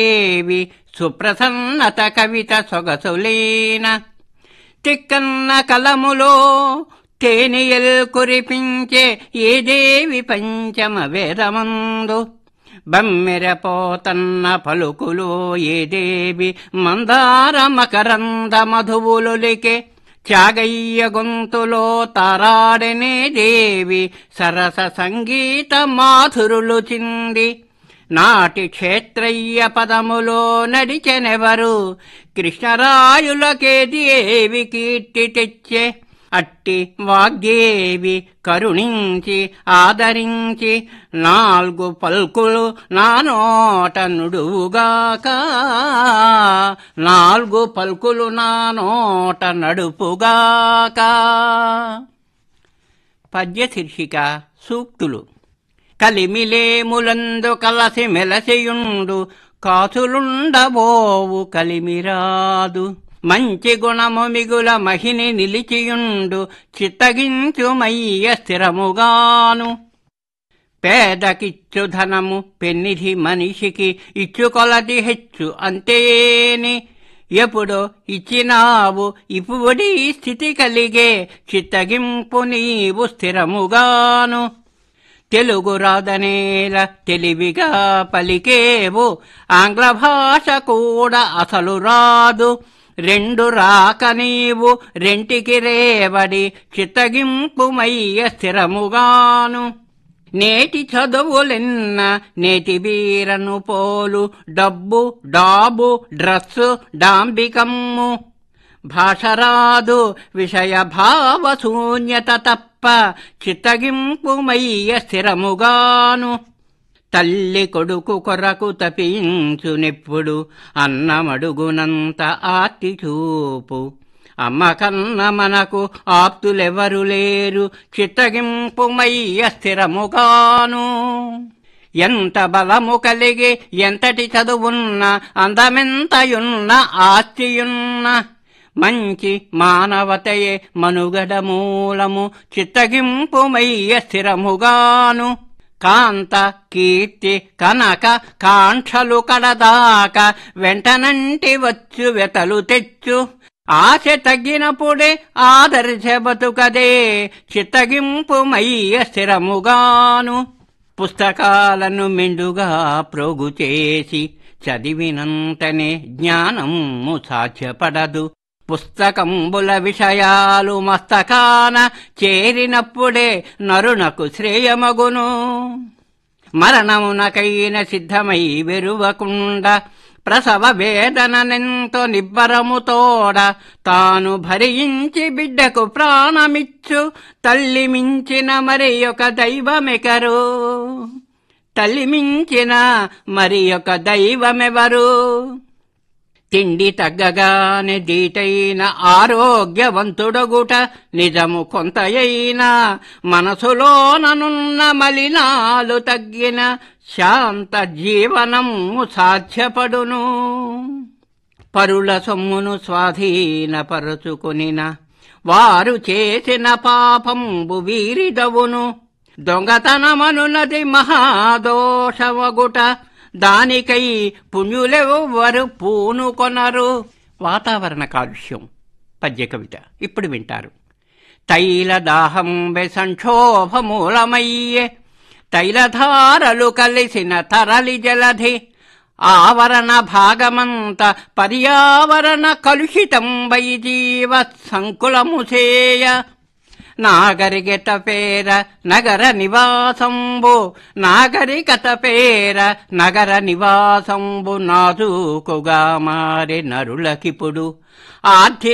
దేవి సుప్రసన్నత కవిత సొగసులేన తిక్కన్న కలములో తేనియల్ కురిపించే ఏ దేవి పంచమ వేదమందు బమ్మెరపోతన్న పలుకులో ఏ దేవి మందార మకరంద మధువులులికే త్యాగయ్య గొంతులో తారాడనే దేవి సరస సంగీత మాధురులు చింది నాటి క్షేత్రయ్య పదములో నడిచెనెవరు కృష్ణరాయులకే దేవి కీర్తి తెచ్చే అట్టి వాగ్దేవి కరుణించి ఆదరించి నాలుగు పల్కులు నా నోట నుడువుగాక నాలుగు పల్కులు నా నోట నడుపుగాక పద్య శీర్షిక సూక్తులు కలిమిలేములందు కలసి మెలసియుండు కాసులుండబోవు కలిమిరాదు మంచి గుణము మిగుల మహిని నిలిచియుండు చిత్తగించుమయ్య స్థిరముగాను పేదకిచ్చు ధనము పెన్నిధి మనిషికి ఇచ్చుకొలది హెచ్చు అంతేని ఎప్పుడో ఇచ్చినావు ఇప్పుడి స్థితి కలిగే చిత్తగింపు నీవు స్థిరముగాను తెలుగు రాదనేల తెలివిగా పలికేవు ఆంగ్ల భాష కూడా అసలు రాదు రెండు రాక నీవు రెంటికి రేవడి చిత్తగింపుమయ్య స్థిరముగాను నేటి చదువులెన్న నేటి వీరను పోలు డబ్బు డాబు డ్రస్సు డాంబికమ్ము భాషరాదు విషయ భావ శూన్యత తప్ప చిత్తగింపుమయ్య స్థిరముగాను తల్లి కొడుకు కొరకు తపించునెప్పుడు అన్నమడుగునంత ఆర్తి చూపు అమ్మ కన్న మనకు ఆప్తులెవరు లేరు చిత్తగింపుమయ్య స్థిరముగాను ఎంత బలము కలిగి ఎంతటి చదువున్న అందమెంతయున్న ఆస్తియున్న మంచి మానవతయే మనుగడ మూలము చిత్తగింపుమయ్య స్థిరముగాను కాంత కీర్తి కనక కాంక్షలు కడదాక వెంటనంటి వచ్చు వెతలు తెచ్చు ఆశ తగ్గినప్పుడే ఆదర్శ బతుకదే చిత్తగింపుమయ్య స్థిరముగాను పుస్తకాలను మెండుగా ప్రోగు చేసి చదివినంతనే జ్ఞానము సాధ్యపడదు పుస్తకంబుల విషయాలు మస్తకాన చేరినప్పుడే నరునకు శ్రేయమగును మరణమునకైన సిద్ధమై వెరువకుండా ప్రసవ వేదననెంతో నిబ్బరముతోడ తాను భరించి బిడ్డకు ప్రాణమిచ్చు తల్లి మించిన మరి ఒక దైవమెకరు తల్లి మించిన మరి ఒక దైవమెవరు తిండి తగ్గగానే దీటైన ఆరోగ్యవంతుడగుట నిజము కొంతయైనా మనసులోననున్న మలినాలు తగ్గిన శాంత జీవనము సాధ్యపడును పరుల సొమ్మును స్వాధీనపరచుకొనిన వారు చేసిన పాపంబు వీరిదవును దొంగతనమనున్నది మహాదోషవగుట దానికై పుణ్యులెవ్వరు పూనుకొనరు వాతావరణ కాలుష్యం పద్య కవిత ఇప్పుడు వింటారు తైల దాహం సంక్షోభమూలమయ్యే తైలధారలు కలిసిన తరలి జలధి ఆవరణ భాగమంత పర్యావరణ కలుషితం వై జీవ సంకులముసేయ నాగరికత పేర నగర నివాసంబు నాగరికత పేర నగర నివాసంబు నాజూకుగా మారే నరులకిప్పుడు ఆర్థిక